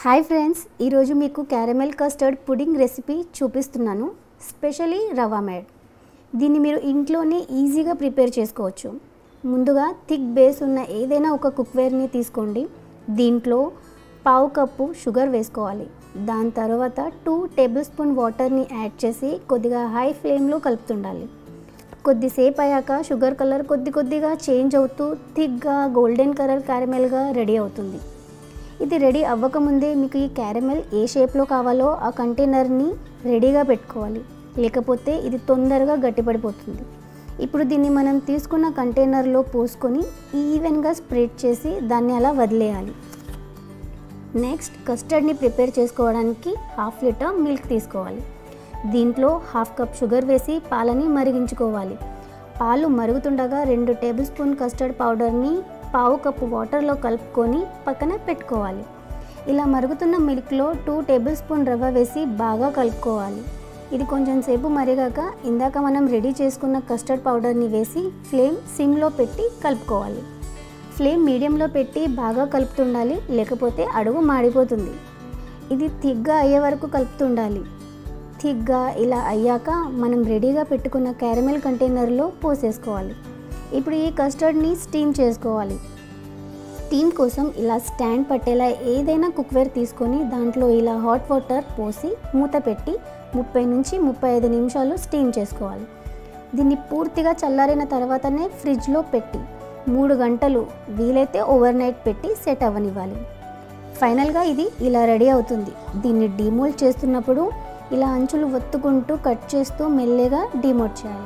hi friends ఈరోజు మీకు caramel custard pudding recipe చూపిస్తున్నాను స్పెషలీ రవా మేడ్ దీన్ని మీరు ఇంట్లోనే ఈజీగా ప్రిపేర్ చేసుకోవచ్చు ముందుగా థిక్ బేస్ ఉన్న ఏదైనా ఒక కుక్వేర్ని తీసుకోండి దీంట్లో పావు కప్పు షుగర్ వేసుకోవాలి దాని తర్వాత టూ టేబుల్ స్పూన్ వాటర్ని యాడ్ చేసి కొద్దిగా హై ఫ్లేమ్లో కలుపుతుండాలి కొద్దిసేపు అయ్యాక షుగర్ కలర్ కొద్ది కొద్దిగా చేంజ్ అవుతూ థిక్గా గోల్డెన్ కలర్ క్యారమెల్గా రెడీ అవుతుంది ఇది రెడీ అవ్వకముందే మీకు ఈ క్యారమెల్ ఏ షేప్లో కావాలో ఆ కంటైనర్ని రెడీగా పెట్టుకోవాలి లేకపోతే ఇది తొందరగా గట్టిపడిపోతుంది ఇప్పుడు దీన్ని మనం తీసుకున్న కంటైనర్లో పోసుకొని ఈవెన్గా స్ప్రెడ్ చేసి దాన్ని అలా వదిలేయాలి నెక్స్ట్ కస్టర్డ్ని ప్రిపేర్ చేసుకోవడానికి హాఫ్ లీటర్ మిల్క్ తీసుకోవాలి దీంట్లో హాఫ్ కప్ షుగర్ వేసి పాలని మరిగించుకోవాలి పాలు మరుగుతుండగా రెండు టేబుల్ స్పూన్ కస్టర్డ్ పౌడర్ని పావు కప్పు వాటర్లో కలుపుకొని పక్కన పెట్టుకోవాలి ఇలా మరుగుతున్న మిల్క్లో టూ టేబుల్ స్పూన్ రవ్వ వేసి బాగా కలుపుకోవాలి ఇది కొంచెం సేపు మరిగాక ఇందాక మనం రెడీ చేసుకున్న కస్టర్డ్ పౌడర్ని వేసి ఫ్లేమ్ సిమ్లో పెట్టి కలుపుకోవాలి ఫ్లేమ్ మీడియంలో పెట్టి బాగా కలుపుతుండాలి లేకపోతే అడుగు మాడిపోతుంది ఇది థిక్గా అయ్యే వరకు కలుపుతుండాలి థిక్గా ఇలా అయ్యాక మనం రెడీగా పెట్టుకున్న క్యారమెల్ కంటైనర్లో పోసేసుకోవాలి ఇప్పుడు ఈ కస్టర్డ్ని స్టీమ్ చేసుకోవాలి స్టీమ్ కోసం ఇలా స్టాండ్ పట్టేలా ఏదైనా కుక్వేర్ తీసుకొని దాంట్లో ఇలా హాట్ వాటర్ పోసి మూత పెట్టి ముప్పై నుంచి ముప్పై ఐదు నిమిషాలు స్టీమ్ చేసుకోవాలి దీన్ని పూర్తిగా చల్లారిన తర్వాతనే ఫ్రిడ్జ్లో పెట్టి మూడు గంటలు వీలైతే ఓవర్ నైట్ పెట్టి సెట్ అవ్వనివ్వాలి ఫైనల్గా ఇది ఇలా రెడీ అవుతుంది దీన్ని డిమోల్డ్ చేస్తున్నప్పుడు ఇలా అంచులు ఒత్తుకుంటూ కట్ చేస్తూ మెల్లగా డిమోట్ చేయాలి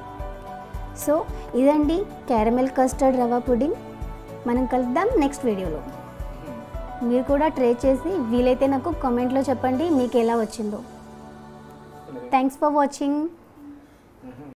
సో ఇదండి క్యారమెల్ కస్టర్డ్ రవా పుడింగ్ మనం కలుద్దాం నెక్స్ట్ వీడియోలో మీరు కూడా ట్రై చేసి వీలైతే నాకు కామెంట్లో చెప్పండి మీకు ఎలా వచ్చిందో థ్యాంక్స్ ఫర్ వాచింగ్